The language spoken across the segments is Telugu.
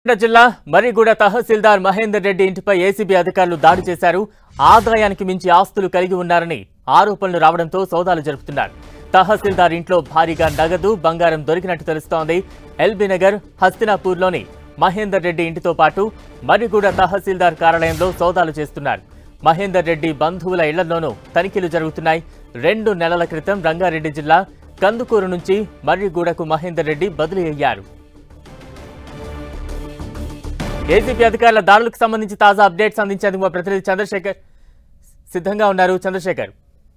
కృష్ణా జిల్లా మర్రిగూడ తహసీల్దార్ మహేందర్ రెడ్డి ఇంటిపై ఏసీబీ అధికారులు దాడి చేశారు ఆదాయానికి మించి ఆస్తులు కలిగి ఉన్నారని ఆరోపణలు రావడంతో సోదాలు జరుపుతున్నారు తహసీల్దార్ ఇంట్లో భారీగా నగదు బంగారం దొరికినట్టు తెలుస్తోంది ఎల్బీ నగర్ హస్తినాపూర్లోని మహేందర్ రెడ్డి ఇంటితో పాటు మర్రిగూడ తహసీల్దార్ కార్యాలయంలో సోదాలు చేస్తున్నారు మహేందర్ రెడ్డి బంధువుల ఇళ్లలోనూ తనిఖీలు జరుగుతున్నాయి రెండు నెలల క్రితం రంగారెడ్డి జిల్లా కందుకూరు నుంచి మర్రిగూడకు మహేందర్ రెడ్డి బదిలీ అయ్యారు ఏసీపీ అధికారుల దాడులకు సంబంధించి తాజా అప్డేట్స్ అందించేందుకు మా ప్రతినిధి చంద్రశేఖర్ సిద్ధంగా ఉన్నారు చంద్రశేఖర్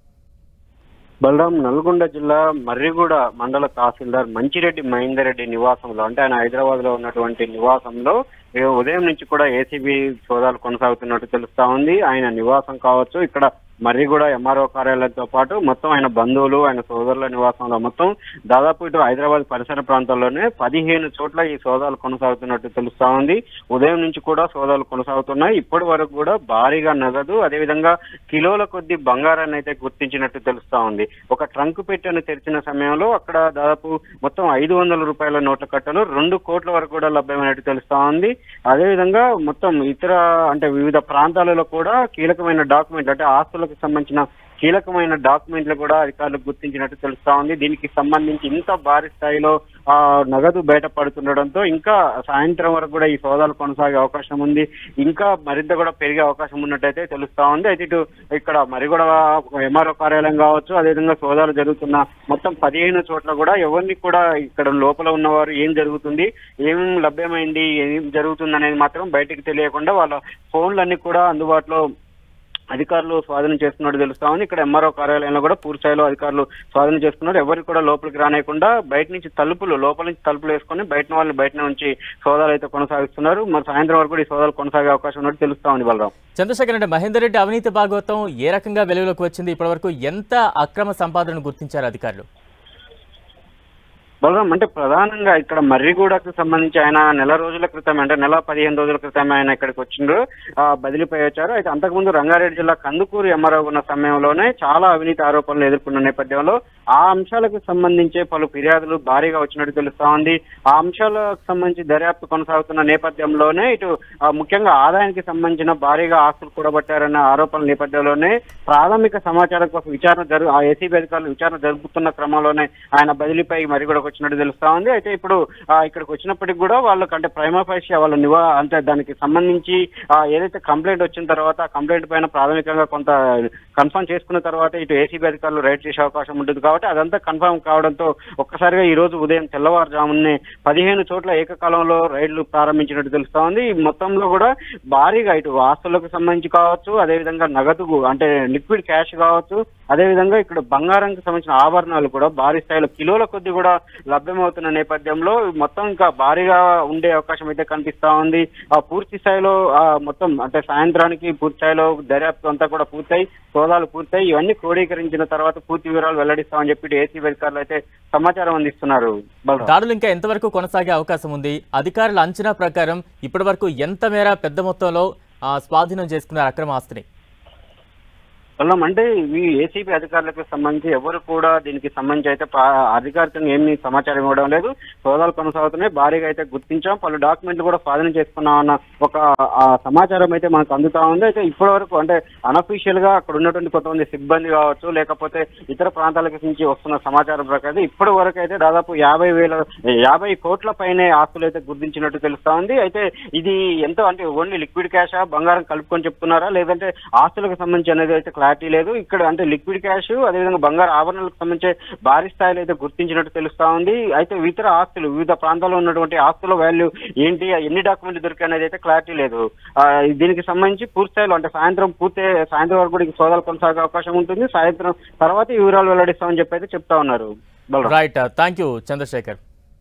బలరాం నల్గొండ జిల్లా మర్రిగూడ మండల తహసీల్దార్ మంచిరెడ్డి మహేందర్ రెడ్డి నివాసంలో అంటే ఆయన హైదరాబాద్ లో ఉన్నటువంటి నివాసంలో ఏ ఉదయం నుంచి కూడా ఏసీబీ సోదాలు కొనసాగుతున్నట్టు తెలుస్తా ఉంది ఆయన నివాసం కావచ్చు ఇక్కడ మర్రిగూడ ఎంఆర్ఓ కార్యాలయంతో పాటు మొత్తం ఆయన బంధువులు ఆయన సోదరుల నివాసంలో మొత్తం దాదాపు ఇటు హైదరాబాద్ పరిసర ప్రాంతాల్లోనే పదిహేను చోట్ల ఈ సోదాలు కొనసాగుతున్నట్టు తెలుస్తా ఉంది ఉదయం నుంచి కూడా సోదాలు కొనసాగుతున్నాయి ఇప్పటి వరకు కూడా భారీగా నగదు అదేవిధంగా కిలోల కొద్ది బంగారాన్ని అయితే గుర్తించినట్టు తెలుస్తా ఉంది ఒక ట్రంక్ పెట్టెను తెరిచిన సమయంలో అక్కడ దాదాపు మొత్తం ఐదు వందల రూపాయల నోట్ల కట్టలు రెండు కోట్ల వరకు కూడా లభ్యమైనట్టు తెలుస్తా ఉంది అదేవిధంగా మొత్తం ఇతర అంటే వివిధ ప్రాంతాలలో కూడా కీలకమైన డాక్యుమెంట్ అంటే ఆస్తులకు సంబంధించిన కీలకమైన డాక్యుమెంట్లు కూడా అధికారులకు గుర్తించినట్టు తెలుస్తా ఉంది దీనికి సంబంధించి ఇంత భారీ స్థాయిలో ఆ నగదు బయటపడుతుండడంతో ఇంకా సాయంత్రం వరకు కూడా ఈ సోదాలు కొనసాగే అవకాశం ఉంది ఇంకా మరింత కూడా పెరిగే అవకాశం ఉన్నట్టయితే తెలుస్తా ఉంది అయితే ఇటు ఇక్కడ మరి కూడా ఎంఆర్ఓ కార్యాలయం కావచ్చు అదేవిధంగా సోదాలు జరుగుతున్న మొత్తం పదిహేను చోట్ల కూడా ఎవరిని కూడా ఇక్కడ లోపల ఉన్నవారు ఏం జరుగుతుంది ఏం లభ్యమైంది ఏం జరుగుతుంది అనేది మాత్రం బయటికి తెలియకుండా వాళ్ళ ఫోన్లన్నీ కూడా అందుబాటులో అధికారులు స్వాధీనం చేస్తున్నట్టు తెలుస్తా ఉంది ఇక్కడ ఎంఆర్ఓ కార్యాలయంలో కూడా పూర్తి స్థాయిలో అధికారులు స్వాధీనం చేస్తున్నారు ఎవరికి కూడా లోపలికి రానియకుండా బయట నుంచి తలుపులు లోపల నుంచి తలుపులు వేసుకొని బయట వాళ్ళని బయట నుంచి సోదాలు అయితే కొనసాగిస్తున్నారు మరి సాయంత్రం వరకు కూడా ఈ సోదాలు కొనసాగే అవకాశం ఉన్నట్టు తెలుస్తా ఉంది బలరాం చంద్రశేఖర్ అంటే మహేందర్ రెడ్డి అవినీతి భాగవతం ఏ రకంగా వెలుగులోకి వచ్చింది ఇప్పటివరకు ఎంత అక్రమ సంపాదనను గుర్తించారు అధికారులు బలరాం అంటే ప్రధానంగా ఇక్కడ మర్రిగూడకు సంబంధించి ఆయన నెల రోజుల క్రితం అంటే నెల పదిహేను రోజుల క్రితం ఆయన ఇక్కడికి వచ్చిండ్రు ఆ, బదిలీపై వచ్చారు అయితే అంతకుముందు రంగారెడ్డి జిల్లా కందుకూరు ఎంఆర్ఓ ఉన్న సమయంలోనే చాలా అవినీతి ఆరోపణలు ఎదుర్కొన్న నేపథ్యంలో ఆ అంశాలకు సంబంధించే పలు ఫిర్యాదులు భారీగా వచ్చినట్టు తెలుస్తా ఉంది ఆ అంశాలకు సంబంధించి దర్యాప్తు కొనసాగుతున్న నేపథ్యంలోనే ఇటు ఆ, ముఖ్యంగా ఆదాయానికి సంబంధించిన భారీగా ఆస్తులు కూడబట్టారన్న ఆరోపణల నేపథ్యంలోనే ప్రాథమిక సమాచారం కోసం విచారణ జరుగు ఆ ఏసీబీ అధికారులు విచారణ జరుపుతున్న క్రమంలోనే ఆయన బదిలీపై మరి కూడా వచ్చినట్టు తెలుస్తా ఉంది అయితే ఇప్పుడు ఆ, ఇక్కడికి వచ్చినప్పటికి కూడా వాళ్ళకి అంటే ప్రైమా ఫైషియా వాళ్ళ నివా అంటే దానికి సంబంధించి ఆ, ఏదైతే కంప్లైంట్ వచ్చిన తర్వాత ఆ కంప్లైంట్ పైన ప్రాథమికంగా కొంత కన్ఫర్మ్ చేసుకున్న తర్వాత ఇటు ఏసీబీ అధికారులు రైడ్ చేసే అవకాశం ఉంటుంది కాబట్టి అదంతా కన్ఫర్మ్ కావడంతో ఒక్కసారిగా ఈ రోజు ఉదయం తెల్లవారుజామునే పదిహేను చోట్ల ఏకకాలంలో రైళ్లు ప్రారంభించినట్టు తెలుస్తా ఉంది ఈ మొత్తంలో కూడా భారీగా ఇటు ఆస్తులకు సంబంధించి కావచ్చు అదేవిధంగా నగదు అంటే లిక్విడ్ క్యాష్ కావచ్చు అదేవిధంగా ఇక్కడ బంగారంకి సంబంధించిన ఆభరణాలు కూడా భారీ స్థాయిలో కిలోల కొద్ది కూడా లభ్యమవుతున్న నేపథ్యంలో మొత్తం ఇంకా భారీగా ఉండే అవకాశం అయితే కనిపిస్తా ఉంది ఆ పూర్తి స్థాయిలో ఆ మొత్తం అంటే సాయంత్రానికి పూర్తి స్థాయిలో దర్యాప్తు అంతా కూడా పూర్తయి సోదాలు పూర్తయి ఇవన్నీ క్రోడీకరించిన తర్వాత పూర్తి వివరాలు వెల్లడిస్తామని చెప్పి ఏసీ అధికారులు అయితే సమాచారం అందిస్తున్నారు బలరాం. దాడులు ఇంకా ఎంతవరకు కొనసాగే అవకాశం ఉంది అధికారుల అంచనా ప్రకారం ఇప్పటివరకు ఎంత మేర పెద్ద మొత్తంలో ఆ, స్వాధీనం చేసుకున్నారు అక్రమ ఆస్తిని బలరాం, అంటే ఈ ఏసీబీ అధికారులకు సంబంధించి ఎవరు కూడా దీనికి సంబంధించి అయితే పా- అధికారికంగా ఏమీ సమాచారం ఇవ్వడం లేదు సోదాలు కొనసాగుతున్నాయి భారీగా అయితే గుర్తించాం పలు డాక్యుమెంట్లు కూడా స్వాధీనం చేసుకున్నాం అన్న ఒక ఆ, సమాచారం అయితే మనకు అందుతా ఉంది అయితే ఇప్పటి వరకు అంటే అనఫీషియల్ గా అక్కడ ఉన్నటువంటి కొంతమంది సిబ్బంది కావచ్చు లేకపోతే ఇతర ప్రాంతాలకు నుంచి వస్తున్న సమాచారం ప్రకారం ఇప్పటి వరకు అయితే దాదాపు యాభై వేల యాభై కోట్ల పైనే ఆస్తులు అయితే గుర్తించినట్టు తెలుస్తా ఉంది అయితే ఇది ఎంతో అంటే ఓన్లీ లిక్విడ్ క్యాషా బంగారం కలుపుకొని చెప్తున్నారా లేదంటే ఆస్తులకు సంబంధించి అనేది అయితే క్లారిటీ లేదు ఇక్కడ అంటే లిక్విడ్ క్యాష్ అదేవిధంగా బంగారు ఆభరణాలకు సంబంధించి భారీ స్థాయిలో అయితే గుర్తించినట్టు తెలుస్తా ఉంది అయితే ఇతర ఆస్తులు వివిధ ప్రాంతాల్లో ఉన్నటువంటి ఆస్తుల వాల్యూ ఏంటి ఎన్ని డాక్యుమెంట్లు దొరికాయి అనేది అయితే క్లారిటీ లేదు ఆ, దీనికి సంబంధించి పూర్తి స్థాయిలో అంటే సాయంత్రం పూర్తి సాయంత్రం వరకు కూడా ఈ సోదాలు కొనసాగే అవకాశం ఉంటుంది సాయంత్రం తర్వాత ఈ వివరాలు వెల్లడిస్తామని చెప్పి అయితే చెప్తా ఉన్నారు Balram right thank you Chandrashekar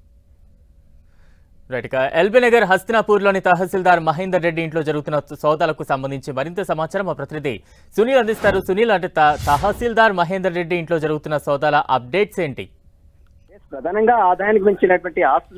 right ఇక ఎల్బీ నగర్ హస్తినాపూర్లోని తహసీల్దార్ మహేందర్ రెడ్డి ఇంట్లో జరుగుతున్న సోదాలకు సంబంధించి మరింత సమాచారం మా ప్రతినిధి సునీల్ అందిస్తారు సునీల్ అంటే త- తహసీల్దార్ మహేందర్ రెడ్డి ఇంట్లో జరుగుతున్న సోదాల అప్డేట్స్ ఏంటి ప్రధానంగా ఆదాయానికి మించినటువంటి ఆస్తులు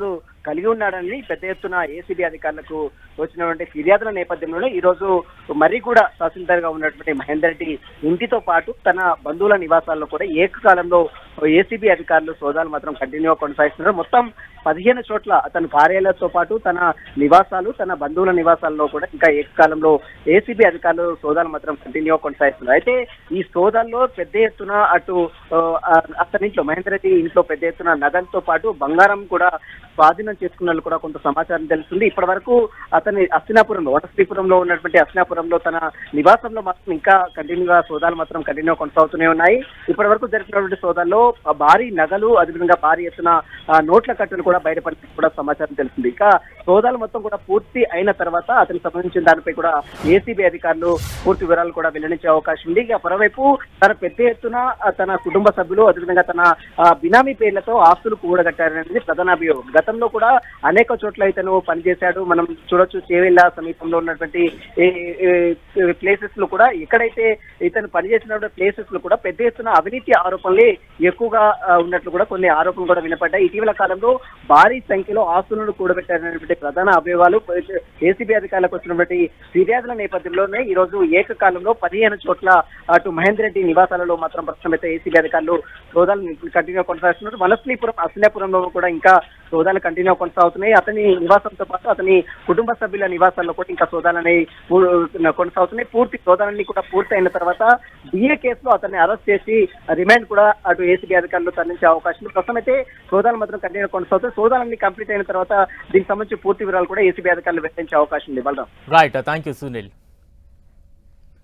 కలిగి ఉన్నాడని పెద్ద ఎత్తున ఏసీబీ అధికారులకు వచ్చినటువంటి ఫిర్యాదుల నేపథ్యంలోనే ఈ రోజు మర్రిగూడ తహసీల్దార్ గా ఉన్నటువంటి మహేందర్ రెడ్డి ఇంటితో పాటు తన బంధువుల నివాసాల్లో కూడా ఏకకాలంలో ఏసీబీ అధికారులు సోదాలు మాత్రం కంటిన్యూగా కొనసాగిస్తున్నారు మొత్తం పదిహేను చోట్ల అతని కార్యాలయంతో పాటు తన నివాసాలు తన బంధువుల నివాసాల్లో కూడా ఇంకా ఏకకాలంలో ఏసీబీ అధికారులు సోదాలు మాత్రం కంటిన్యూగా కొనసాగిస్తున్నారు అయితే ఈ సోదాల్లో పెద్ద ఎత్తున అటు ఆ, అతని ఇంట్లో మహేందర్ రెడ్డి ఇంట్లో పెద్ద ఎత్తున నగలతో పాటు బంగారం కూడా స్వాధీనం చేసుకున్నట్లు కూడా కొంత సమాచారం తెలుస్తుంది ఇప్పటి వరకు అతని అస్తినాపురంలో వనశ్రీపురంలో ఉన్నటువంటి అస్తినాపురంలో తన నివాసంలో మాత్రం ఇంకా కంటిన్యూగా సోదాలు మాత్రం కంటిన్యూ కొనసాగుతూనే ఉన్నాయి ఇప్పటి వరకు జరిపినటువంటి సోదాల్లో ఆ భారీ నగలు అదేవిధంగా భారీ ఎత్తున ఆ, నోట్ల కట్టును కూడా బయటపడినట్టు కూడా సమాచారం తెలుస్తుంది ఇక సోదాలు మొత్తం కూడా పూర్తి అయిన తర్వాత అతనికి సంబంధించిన దానిపై కూడా ఏసీబీ అధికారులు పూర్తి వివరాలు కూడా వెల్లడించే అవకాశం ఉంది ఇక మరోవైపు తన పెద్ద ఎత్తున ఆ, తన కుటుంబ సభ్యులు అదేవిధంగా తన ఆ, బినామీ పేర్లతో ఆస్తులు కూడగట్టారనేది ప్రధాన అభియోగం గతంలో కూడా అనేక చోట్ల ఇతను పనిచేశాడు మనం చూడొచ్చు చేవెళ్ళ సమీపంలో ఉన్నటువంటి ప్లేసెస్ లో కూడా ఎక్కడైతే ఇతను పనిచేసిన ప్లేసెస్ లో కూడా పెద్ద ఎత్తున అవినీతి ఆరోపణలే ఎక్కువగా ఆ, ఉన్నట్లు కూడా కొన్ని ఆరోపణలు కూడా వినపడ్డాయి ఇటీవల కాలంలో భారీ సంఖ్యలో ఆస్తులను కూడబెట్టారనేటువంటి ప్రధాన అభియోగాలు ఏసీబీ అధికారులకు వచ్చినటువంటి ఫిర్యాదుల నేపథ్యంలోనే ఈ రోజు ఏకకాలంలో పదిహేను చోట్ల అటు మహేందర్ రెడ్డి నివాసాలలో మాత్రం ప్రస్తుతం అయితే ఏసీబీ అధికారులు సోదాలు కంటిన్యూ కొనసాగిస్తున్నారు వనశ్రీపురం అసలాపురంలో కూడా ఇంకా సోదాలు కంటిన్యూ కొనసాగుతున్నాయి అతని నివాసంతో పాటు అతని కుటుంబ సభ్యుల నివాసాల్లో కూడా ఇంకా సోదాలు అనేవి పూ- కొనసాగుతున్నాయి పూర్తి సోదాలన్నీ కూడా పూర్తి అయిన తర్వాత డిఏ కేసులో అతన్ని అరెస్ట్ చేసి రిమాండ్ కూడా అటు ఏసీబీ అధికారులు తరలించే అవకాశం ఉంది ప్రస్తుతం అయితే సోదాలు మాత్రం కంటిన్యూ కొనసాగుతాయి సోదాలన్నీ కంప్లీట్ అయిన తర్వాత దీనికి సంబంధించి పూర్తి వివరాలు కూడా ఏసీబీ అధికారులు వెల్లడించే అవకాశం ఉంది Balram right thank you Sunil